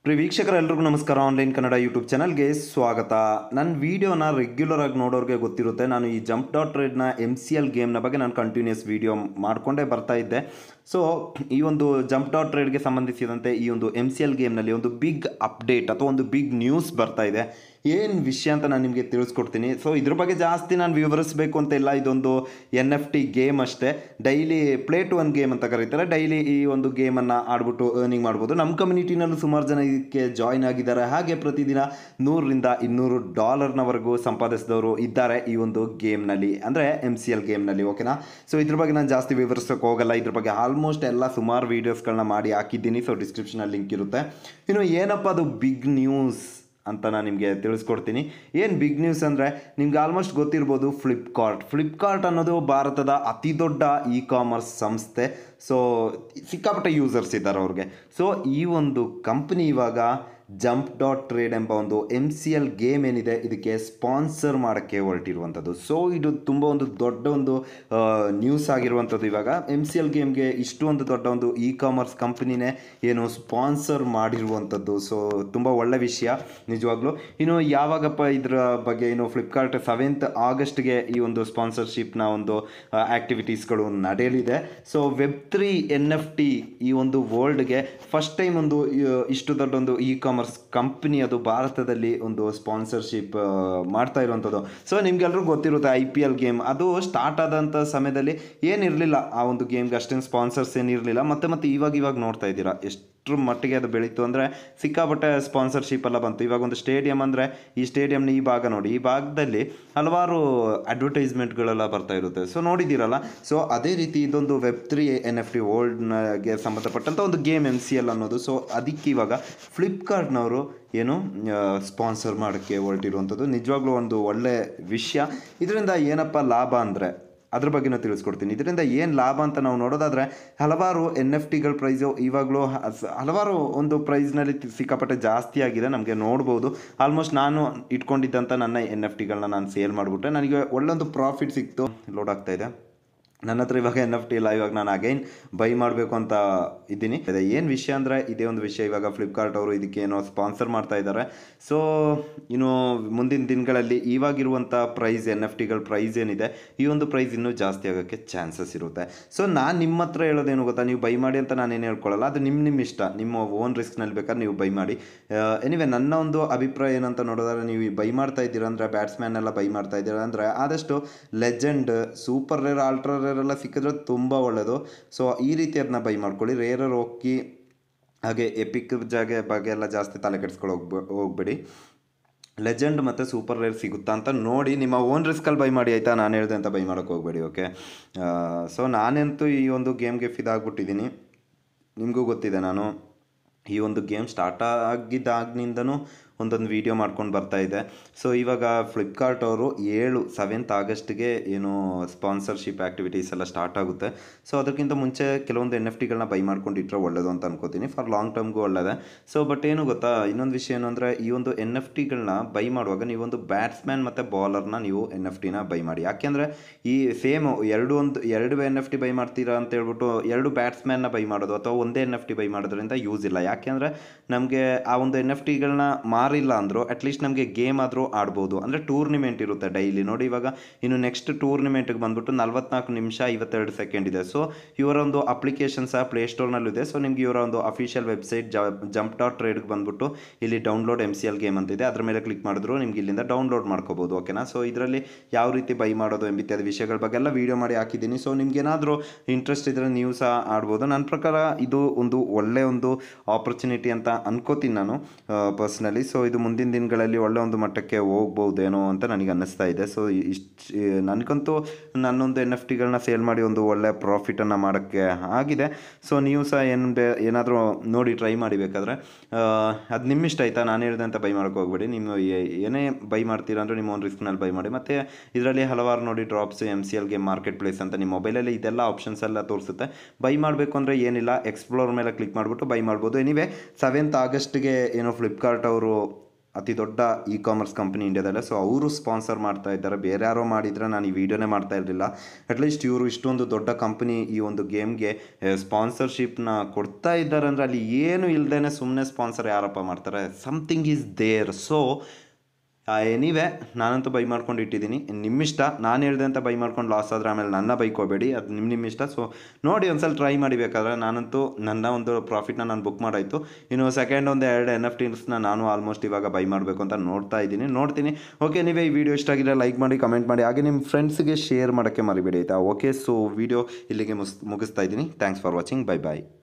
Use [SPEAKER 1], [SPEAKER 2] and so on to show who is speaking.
[SPEAKER 1] ಪ್ರಿಯ ವೀಕ್ಷಕರೆಲ್ಲರಿಗೂ ನಮಸ್ಕಾರ online Kannada YouTube ಚಾನಲ್ಗೆ ಸ್ವಾಗತ ನನ್ನ ವೀಡಿಯೋನ ರೆಗ್ಯುಲರ್ ಆಗಿ ನೋಡೋರಿಗೆ ಗೊತ್ತಿರುತ್ತೆ ನಾನು ಈ ಜಂಪ್ ಡಾಟ್ ಟ್ರೇಡ್ನ ಎಮ್ ಸಿ ಎಲ್ ಗೇಮ್ನ ಬಗ್ಗೆ ನಾನು ಕಂಟಿನ್ಯೂಸ್ ವೀಡಿಯೋ ಮಾಡಿಕೊಂಡೇ ಬರ್ತಾ ಇದ್ದೆ ಸೊ ಈ ಒಂದು ಜಂಪ್ ಡಾಟ್ ಟ್ರೇಡ್ಗೆ ಸಂಬಂಧಿಸಿದಂತೆ ಈ ಒಂದು ಎಮ್ ಸಿ ಎಲ್ ಗೇಮ್ನಲ್ಲಿ ಒಂದು ಬಿಗ್ ಅಪ್ಡೇಟ್ ಅಥವಾ ಒಂದು ಬಿಗ್ ನ್ಯೂಸ್ ಬರ್ತಾ ಇದೆ ಏನು ವಿಷಯ ಅಂತ ನಾನು ನಿಮಗೆ ತಿಳಿಸ್ಕೊಡ್ತೀನಿ ಸೊ ಇದ್ರ ಬಗ್ಗೆ ಜಾಸ್ತಿ ನಾನು ವಿವರಿಸಬೇಕು ಅಂತ ಇಲ್ಲ ಇದೊಂದು ಎನ್ ಎಫ್ ಟಿ ಗೇಮ್ ಅಷ್ಟೇ daily play to own game ಅಂತ ಕರೀತಾರೆ ಡೈಲಿ ಈ ಒಂದು ಗೇಮನ್ನು ಆಡ್ಬಿಟ್ಟು ಅರ್ನಿಂಗ್ ಮಾಡ್ಬೋದು ನಮ್ಮ ಕಮ್ಯುನಿಟಿನಲ್ಲೂ ಸುಮಾರು ಜನ ಇದಕ್ಕೆ ಜಾಯ್ನ್ ಆಗಿದ್ದಾರೆ ಹಾಗೆ ಪ್ರತಿದಿನ ನೂರರಿಂದ ಇನ್ನೂರು ಡಾಲರ್ನವರೆಗೂ ಸಂಪಾದಿಸಿದವರು ಇದ್ದಾರೆ ಈ ಒಂದು ಗೇಮ್ನಲ್ಲಿ ಅಂದರೆ ಎಮ್ ಸಿ ಎಲ್ ಗೇಮ್ನಲ್ಲಿ ಓಕೆನಾ ಸೊ ಇದ್ರ ಬಗ್ಗೆ ನಾನು ಜಾಸ್ತಿ ವಿವರಿಸೋಕೆ ಹೋಗಲ್ಲ ಇದ್ರ ಬಗ್ಗೆ ಆಲ್ಮೋಸ್ಟ್ ಎಲ್ಲ ಸುಮಾರು ವೀಡಿಯೋಸ್ಗಳನ್ನ ಮಾಡಿ ಹಾಕಿದ್ದೀನಿ ಸೊ ಡಿಸ್ಕ್ರಿಪ್ಷನಲ್ಲಿ ಲಿಂಕ್ ಇರುತ್ತೆ ಇನ್ನು ಏನಪ್ಪ ಅದು ಬಿಗ್ ನ್ಯೂಸ್ ಅಂತ ನಾನು ನಿಮಗೆ ತಿಳಿಸ್ಕೊಡ್ತೀನಿ ಏನು ಬಿಗ್ ನ್ಯೂಸ್ ಅಂದರೆ ನಿಮ್ಗೆ ಆಲ್ಮೋಸ್ಟ್ ಗೊತ್ತಿರ್ಬೋದು ಫ್ಲಿಪ್ಕಾರ್ಟ್ ಫ್ಲಿಪ್ಕಾರ್ಟ್ ಅನ್ನೋದು ಭಾರತದ ಅತಿ ದೊಡ್ಡ ಇ ಕಾಮರ್ಸ್ ಸಂಸ್ಥೆ ಸೊ ಸಿಕ್ಕಾಪಟ್ಟೆ ಯೂಸರ್ಸ್ ಇದ್ದಾರೆ ಅವ್ರಿಗೆ ಸೊ ಈ ಒಂದು ಕಂಪ್ನಿ ಇವಾಗ ಜಂಪ್ ಡಾಟ್ ಟ್ರೇಡ್ ಎಂಬ ಒಂದು ಎಮ್ ಸಿ ಎಲ್ ಗೇಮ್ ಏನಿದೆ ಇದಕ್ಕೆ ಸ್ಪಾನ್ಸರ್ ಮಾಡೋಕ್ಕೆ ಹೊರಟಿರುವಂಥದ್ದು ಸೊ ಇದು ತುಂಬ ಒಂದು ದೊಡ್ಡ ಒಂದು ನ್ಯೂಸ್ ಆಗಿರುವಂಥದ್ದು ಇವಾಗ ಎಮ್ ಸಿ ಎಲ್ ಗೇಮ್ಗೆ ಇಷ್ಟು ಒಂದು ದೊಡ್ಡ ಒಂದು ಇ ಕಾಮರ್ಸ್ ಕಂಪ್ನಿನೇ ಏನು ಸ್ಪಾನ್ಸರ್ ಮಾಡಿರುವಂಥದ್ದು ಸೊ ತುಂಬ ಒಳ್ಳೆ ವಿಷಯ ನಿಜವಾಗ್ಲೂ ಇನ್ನು ಯಾವಾಗಪ್ಪ ಇದರ ಬಗ್ಗೆ ಏನು ಫ್ಲಿಪ್ಕಾರ್ಟ್ ಸೆವೆಂತ್ ಆಗಸ್ಟ್ಗೆ ಈ ಒಂದು ಸ್ಪಾನ್ಸರ್ಶಿಪ್ನ ಒಂದು ಆ್ಯಕ್ಟಿವಿಟೀಸ್ಗಳು ನಡೆಯಲಿದೆ so web three N F T ಈ ಒಂದು ವರ್ಲ್ಡ್ಗೆ ಫಸ್ಟ್ ಟೈಮ್ ಒಂದು ಆ, ಇಷ್ಟು ದೊಡ್ಡ ಒಂದು ಇ ಕಾಮರ್ಸ್ ಕಂಪ್ನಿ ಅದು ಭಾರತದಲ್ಲಿ ಒಂದು ಸ್ಪಾನ್ಸರ್ಶಿಪ್ ಮಾಡ್ತಾ ಇರುವಂಥದ್ದು ಸೊ ನಿಮ್ಗೆಲ್ರಿಗೂ ಗೊತ್ತಿರುತ್ತೆ ಐ ಪಿ ಎಲ್ ಗೇಮ್ ಅದು ಸ್ಟಾರ್ಟ್ ಆದಂಥ ಸಮಯದಲ್ಲಿ ಏನಿರಲಿಲ್ಲ ಆ ಒಂದು ಗೇಮ್ಗೆ ಅಷ್ಟೇನು ಸ್ಪಾನ್ಸರ್ಸ್ ಏನಿರಲಿಲ್ಲ ಮತ್ತೆ ಮತ್ತೆ ಇವಾಗ ಇವಾಗ ನೋಡ್ತಾ ಇದ್ದೀರಾ ಎಷ್ಟರ ಮಟ್ಟಿಗೆ ಅದು ಬೆಳೀತು ಅಂದರೆ ಸಿಕ್ಕಾಪಟ್ಟೆ ಸ್ಪಾನ್ಸರ್ಶಿಪ್ ಎಲ್ಲ ಬಂತು ಇವಾಗ ಒಂದು ಸ್ಟೇಡಿಯಂ ಅಂದರೆ ಈ ಸ್ಟೇಡಿಯಂನ ಈ ಭಾಗ ನೋಡಿ ಈ ಭಾಗದಲ್ಲಿ ಹಲವಾರು ಅಡ್ವರ್ಟೈಸ್ಮೆಂಟ್ಗಳೆಲ್ಲ ಬರ್ತಾ ಇರುತ್ತೆ ಸೊ ನೋಡಿದ್ದೀರಲ್ಲ ಸೊ ಅದೇ ರೀತಿ ಇದೊಂದು web three N F T ವರ್ಲ್ಡ್ಗೆ ಸಂಬಂಧಪಟ್ಟಂಥ ಒಂದು ಗೇಮ್ ಎಮ್ ಸಿ ಎಲ್ ಅನ್ನೋದು ಸೊ ಅದಕ್ಕೆ ಇವಾಗ ಫ್ಲಿಪ್ಕಾರ್ಟ್ನವರು ಏನು ಸ್ಪಾನ್ಸರ್ ಮಾಡೋಕ್ಕೆ ಹೊರಟಿರುವಂಥದ್ದು ನಿಜವಾಗ್ಲೂ ಒಂದು ಒಳ್ಳೆ ವಿಷಯ ಇದರಿಂದ ಏನಪ್ಪ ಲಾಭ ಅಂದರೆ ಅದ್ರ ಬಗ್ಗೆನೂ ತಿಳಿಸ್ಕೊಡ್ತೀನಿ ಇದರಿಂದ ಏನು ಲಾಭ ಅಂತ ನಾವು ನೋಡೋದಾದರೆ ಹಲವಾರು ಎನ್ ಎಫ್ ಟಿಗಳ ಪ್ರೈಸು ಇವಾಗಲೂ ಹ- ಸ- ಹಲವಾರು ಒಂದು ಪ್ರೈಸ್ನಲ್ಲಿ ಸಿಕ್ಕಾಪಟ್ಟೆ ಜಾಸ್ತಿ ಆಗಿದೆ ನಮಗೆ ನೋಡ್ಬೋದು ಆಲ್ಮೋಸ್ಟ್ ನಾನು ಇಟ್ಕೊಂಡಿದ್ದಂಥ ನನ್ನ ಎನ್ ಎಫ್ ಟಿಗಳನ್ನ ನಾನು ಸೇಲ್ ಮಾಡಿಬಿಟ್ಟೆ ನನಗೆ ಒಳ್ಳೊಂದು ಪ್ರಾಫಿಟ್ ಸಿಕ್ತು ಲೋಡ್ ಆಗ್ತಾ ಇದೆ ನನ್ನ ಹತ್ರ ಇವಾಗ ಎನ್ ಎಫ್ ಟಿ ಇಲ್ಲ ಇವಾಗ ನಾನು ಅಗೈನ್ ಬೈ ಮಾಡಬೇಕು ಅಂತ ಇದ್ದೀನಿ ಅದೇ ಏನು ವಿಷಯ ಅಂದರೆ ಇದೇ ಒಂದು ವಿಷಯ ಇವಾಗ ಫ್ಲಿಪ್ಕಾರ್ಟ್ ಅವರು ಇದಕ್ಕೆ ಏನೋ ಸ್ಪಾನ್ಸರ್ ಮಾಡ್ತಾ ಇದ್ದಾರೆ ಸೊ ಇನ್ನು ಮುಂದಿನ ದಿನಗಳಲ್ಲಿ ಇವಾಗಿರುವಂಥ ಪ್ರೈಸ್ ಎನ್ ಎಫ್ ಟಿಗಳ ಪ್ರೈಸ್ ಏನಿದೆ ಈ ಒಂದು ಪ್ರೈಸ್ ಇನ್ನೂ ಜಾಸ್ತಿ ಆಗೋಕ್ಕೆ ಚಾನ್ಸಸ್ ಇರುತ್ತೆ ಸೊ ನಾನು ನಿಮ್ಮ ಹತ್ರ ಹೇಳೋದೇನು ಗೊತ್ತಾ ನೀವು ಬೈ ಮಾಡಿ ಅಂತ ನಾನೇನು ಹೇಳ್ಕೊಳ್ಳಲ್ಲ ಅದು ನಿಮ್ಮ ನಿಮ್ಮ ಇಷ್ಟ ನಿಮ್ಮ ಓನ್ ರಿಸ್ಕ್ನಲ್ಲಿ ಬೇಕಾದ್ರೆ ನೀವು ಬೈ ಮಾಡಿ ಎನಿವೆ ನನ್ನ ಒಂದು ಅಭಿಪ್ರಾಯ ಏನಂತ ನೋಡೋದಾದ್ರೆ ನೀವು ಬೈ ಮಾಡ್ತಾ ಇದ್ದೀರಾ ಅಂದರೆ ಬ್ಯಾಟ್ಸ್ಮ್ಯಾನ್ ಎಲ್ಲ ಬೈ ಮಾಡ್ತಾ ಇದ್ದೀರಾ ಅಂದರೆ ಆದಷ್ಟು legend super rare ultra rare ಎಲ್ಲ ಸಿಕ್ಕಿದ್ರೆ ತುಂಬ ಒಳ್ಳೆಯದು ಸೊ ಈ ರೀತಿ ಅದನ್ನ ಬೈ ಮಾಡ್ಕೊಳ್ಳಿ ರೇರರ್ ಹೋಗಿ ಹಾಗೆ ಎಪಿಕ್ ಜಾಗ ಬಗ್ಗೆ ಎಲ್ಲ ಜಾಸ್ತಿ ತಲೆ ಕೆಡಿಸ್ಕೊಳ್ಳೋ ಹೋಗ್ಬ ಹೋಗ್ಬೇಡಿ ಲೆಜೆಂಡ್ ಮತ್ತು ಸೂಪರ್ ರೇರ್ ಸಿಗುತ್ತಾ ಅಂತ ನೋಡಿ ನಿಮ್ಮ ಓನ್ ರಿಸ್ಕಲ್ಲಿ ಬೈ ಮಾಡಿ ಆಯಿತಾ ನಾನು ಹೇಳಿದೆ ಅಂತ ಬೈ ಮಾಡೋಕ್ಕೆ ಹೋಗಬೇಡಿ ಓಕೆ ಸೊ ನಾನಂತೂ ಈ ಒಂದು ಗೇಮ್ಗೆ ಫಿದಾಗ್ಬಿಟ್ಟಿದ್ದೀನಿ ನಿಮಗೂ ಗೊತ್ತಿದೆ ನಾನು ಈ ಒಂದು ಗೇಮ್ ಸ್ಟಾರ್ಟ್ ಆಗಿದ್ದಾಗಿನಿಂದನೂ ಒಂದೊಂದು ವೀಡಿಯೋ ಮಾಡ್ಕೊಂಡು ಬರ್ತಾ ಇದೆ ಸೊ ಇವಾಗ ಫ್ಲಿಪ್ಕಾರ್ಟ್ ಅವರು ಏಳು ಸೆವೆಂತ್ ಆಗಸ್ಟ್ಗೆ ಏನು ಸ್ಪಾನ್ಸರ್ಶಿಪ್ ಆ್ಯಕ್ಟಿವಿಟೀಸ್ ಎಲ್ಲ ಸ್ಟಾರ್ಟ್ ಆಗುತ್ತೆ ಸೊ ಅದಕ್ಕಿಂತ ಮುಂಚೆ ಕೆಲವೊಂದು ಎನ್ ಎಫ್ ಟಿಗಳನ್ನ ಬೈ ಮಾಡ್ಕೊಂಡಿಟ್ರೆ ಒಳ್ಳೇದು ಅಂತ ಅನ್ಕೋತೀನಿ ಫಾರ್ ಲಾಂಗ್ ಟರ್ಮ್ಗೂ ಒಳ್ಳೆಯದೇ ಸೊ ಬಟ್ ಏನು ಗೊತ್ತಾ ಇನ್ನೊಂದು ವಿಷಯ ಏನು ಅಂದರೆ ಈ ಒಂದು ಎನ್ ಎಫ್ ಟಿಗಳನ್ನ ಬೈ ಮಾಡುವಾಗ ನೀವೊಂದು ಬ್ಯಾಟ್ಸ್ಮ್ಯಾನ್ ಮತ್ತು ಬಾಲರ್ನ ನೀವು ಎನ್ ಎಫ್ ಟಿನ ಬೈ ಮಾಡಿ ಯಾಕೆಂದರೆ ಈ ಸೇಮ್ ಎರಡು ಒಂದು ಎರಡು ಎನ್ ಎಫ್ ಟಿ ಬೈ ಮಾಡ್ತೀರಾ ಅಂತ ಹೇಳ್ಬಿಟ್ಟು ಎರಡು ಬ್ಯಾಟ್ಸ್ಮ್ಯಾನ್ನ ಬೈ ಮಾಡೋದು ಅಥವಾ ಒಂದೇ ಎನ್ ಎಫ್ ಟಿ ಬೈ ಮಾಡೋದ್ರಿಂದ ಯೂಸ್ ಇಲ್ಲ ಯಾಕೆಂದರೆ ನಮಗೆ ಆ ಒಂದು ಎನ್ ಎಫ್ ಟಿಗಳನ್ನ ಮಾರಿಲ್ಲ ಅಂದರೂ ಅಟ್ಲೀಸ್ಟ್ ನಮಗೆ ಗೇಮ್ ಆದರೂ ಆಡ್ಬೋದು ಅಂದರೆ ಟೂರ್ನಿಮೆಂಟ್ ಇರುತ್ತೆ ಡೈಲಿ ನೋಡಿ ಇವಾಗ ಇನ್ನು ನೆಕ್ಸ್ಟ್ ಟೂರ್ನಿಮೆಂಟ್ಗೆ ಬಂದ್ಬಿಟ್ಟು ನಲ್ವತ್ನಾಲ್ಕು ನಿಮಿಷ ಐವತ್ತೆರಡು ಸೆಕೆಂಡ್ ಇದೆ ಸೊ ಇವರ ಒಂದು ಅಪ್ಲಿಕೇಶನ್ ಸಹ ಪ್ಲೇಸ್ಟೋರ್ನಲ್ಲೂ ಇದೆ ಸೊ ನಿಮ್ಗೆ ಇವರ ಒಂದು ಅಫಿಷಿಯಲ್ ವೆಬ್ಸೈಟ್ ಜಂಪ್ ಡಾಟ್ ಟ್ರೇಡ್ಗೆ ಬಂದ್ಬಿಟ್ಟು ಇಲ್ಲಿ download M C L game ಅಂತ ಇದೆ ಅದ್ರ ಮೇಲೆ ಕ್ಲಿಕ್ ಮಾಡಿದ್ರು ನಿಮ್ಗೆ ಇಲ್ಲಿಂದ ಡೌನ್ಲೋಡ್ ಮಾಡ್ಕೋಬೋದು ಓಕೆನಾ ಸೊ ಇದರಲ್ಲಿ ಯಾವ ರೀತಿ ಬೈ ಮಾಡೋದು ಎಂಬಿತ್ಯಾದಿ ವಿಷಯಗಳ ಬಗ್ಗೆ ಎಲ್ಲ ವೀಡಿಯೋ ಮಾಡಿ ಹಾಕಿದ್ದೀನಿ ಸೊ ನಿಮ್ಗೆ ಏನಾದರೂ ಇಂಟ್ರೆಸ್ಟ್ ಇದ್ದರೆ ನೀವು ಸಹ ಆಡ್ಬೋದು ನನ್ನ ಪ್ರಕಾರ ಇದು ಒಂದು ಒಳ್ಳೆಯ ಒಂದು ಆಪರ್ಚುನಿಟಿ ಅಂತ ಅನ್ಕೋತೀನಿ ನಾನು ಪರ್ಸ್ನಲಿ ಸೊ ಇದು ಮುಂದಿನ ದಿನಗಳಲ್ಲಿ ಒಳ್ಳೆ ಒಂದು ಮಟ್ಟಕ್ಕೆ ಹೋಗ್ಬೋದೇನೋ ಅಂತ ನನಗೆ ಅನ್ನಿಸ್ತಾ ಇದೆ ಸೊ ಇಷ್ಟು ನನಗಂತೂ ನನ್ನೊಂದು ಎನ್ ಎಫ್ ಟಿಗಳನ್ನ ಸೇಲ್ ಮಾಡಿ ಒಂದು ಒಳ್ಳೆ ಪ್ರಾಫಿಟನ್ನು ಮಾಡೋಕ್ಕೆ ಆಗಿದೆ ಸೊ ನೀವು ಸಹ ಏನು ಬೇ ಏನಾದರೂ ನೋಡಿ ಟ್ರೈ ಮಾಡಿ ಬೇಕಾದ್ರೆ ಅದು ನಿಮ್ಮ ಇಷ್ಟ ಆಯಿತಾ ನಾನು ಹೇಳಿದೆ ಅಂತ ಬೈ ಮಾಡೋಕೆ ಹೋಗ್ಬೇಡಿ ನೀವು ಏ- ಏನೇ ಬೈ ಮಾಡ್ತೀರಾ ಅಂದರೆ ನಿಮ್ಮ ಒಂದು ರಿಸ್ಕ್ನಲ್ಲಿ ಬೈ ಮಾಡಿ ಮತ್ತು ಇದರಲ್ಲಿ ಹಲವಾರು ನೋಡಿ ಡ್ರಾಪ್ಸ್ ಎಮ್ ಸಿ ಎಲ್ಗೆ ಮಾರ್ಕೆಟ್ ಪ್ಲೇಸ್ ಅಂತ ನಿಮ್ಮ ಮೊಬೈಲಲ್ಲಿ ಇದೆಲ್ಲ ಆಪ್ಷನ್ಸ್ ಎಲ್ಲ ತೋರಿಸುತ್ತೆ ಬೈ ಮಾಡಬೇಕು ಅಂದರೆ ಏನಿಲ್ಲ ಎಕ್ಸ್ಪ್ಲೋರ್ ಮೇಲೆ ಕ್ಲಿಕ್ ಮಾಡಿಬಿಟ್ಟು ಬೈ ಮಾಡ್ಬೋದು ಎನಿವೆ ಸೆವೆಂತ್ ಆಗಸ್ಟ್ಗೆ ಏನೋ ಫ್ಲಿಪ್ಕಾರ್ಟ್ ಅವರು ಅತಿ ದೊಡ್ಡ ಇ ಕಾಮರ್ಸ್ ಕಂಪ್ನಿ ಇಂಡಿಯಾದಲ್ಲೇ ಸೊ ಅವರು ಸ್ಪಾನ್ಸರ್ ಮಾಡ್ತಾ ಇದ್ದಾರೆ ಬೇರೆ ಯಾರೋ ಮಾಡಿದರೆ ನಾನು ಈ ವಿಡಿಯೋನೇ ಮಾಡ್ತಾ ಇರಲಿಲ್ಲ ಅಟ್ಲೀಸ್ಟ್ ಇವರು ಇಷ್ಟೊಂದು ದೊಡ್ಡ ಕಂಪ್ನಿ ಈ ಒಂದು ಗೇಮ್ಗೆ ಸ್ಪಾನ್ಸರ್ಶಿಪ್ನ ಕೊಡ್ತಾ ಇದ್ದಾರೆ ಅಂದರೆ ಅಲ್ಲಿ ಏನು ಇಲ್ಲದೇ ಸುಮ್ಮನೆ ಸ್ಪಾನ್ಸರ್ ಯಾರಪ್ಪ ಮಾಡ್ತಾರೆ something is there so anyway ನಾನಂತೂ ಬೈ ಮಾಡ್ಕೊಂಡು ಇಟ್ಟಿದ್ದೀನಿ ನಿಮ್ಮಿಷ್ಟ ನಾನು ಹೇಳ್ದೆ ಅಂತ ಬೈ ಮಾಡ್ಕೊಂಡು ಲಾಸ್ ಆದರೆ ಆಮೇಲೆ ನನ್ನ ಬೈಕೋಬೇಡಿ ಅದು ನಿಮ್ಮ ನಿಮ್ಮ ಇಷ್ಟ ಸೊ ನೋಡಿ ಒಂದ್ಸಲ ಟ್ರೈ ಮಾಡಿ ಬೇಕಾದ್ರೆ ನಾನಂತೂ ನನ್ನ ಒಂದು ಪ್ರಾಫಿಟ್ನ ನಾನು ಬುಕ್ ಮಾಡಾಯಿತು ಇನ್ನು ಸೆಕೆಂಡ್ ಒಂದು ಎರಡು ಎನ್ ಎಫ್ ಟಿಸ್ನ ನಾನು ಆಲ್ಮೋಸ್ಟ್ ಇವಾಗ ಬೈ ಮಾಡಬೇಕು ಅಂತ ನೋಡ್ತಾ ಇದ್ದೀನಿ ನೋಡ್ತೀನಿ ಓಕೆ ನೀವೇ ಈ ವಿಡಿಯೋ ಇಷ್ಟ ಆಗಿದ್ರೆ ಲೈಕ್ ಮಾಡಿ ಕಮೆಂಟ್ ಮಾಡಿ ಹಾಗೆ ನಿಮ್ಮ ಫ್ರೆಂಡ್ಸ್ಗೆ ಶೇರ್ ಮಾಡೋಕ್ಕೆ ಮರಿಬೇಡಿ ಆಯಿತಾ ಓಕೆ ಸೊ ವಿಡಿಯೋ ಇಲ್ಲಿಗೆ ಮುಗಿಸ್ ಮುಗಿಸ್ತಾ ಇದ್ದೀನಿ thanks for watching bye bye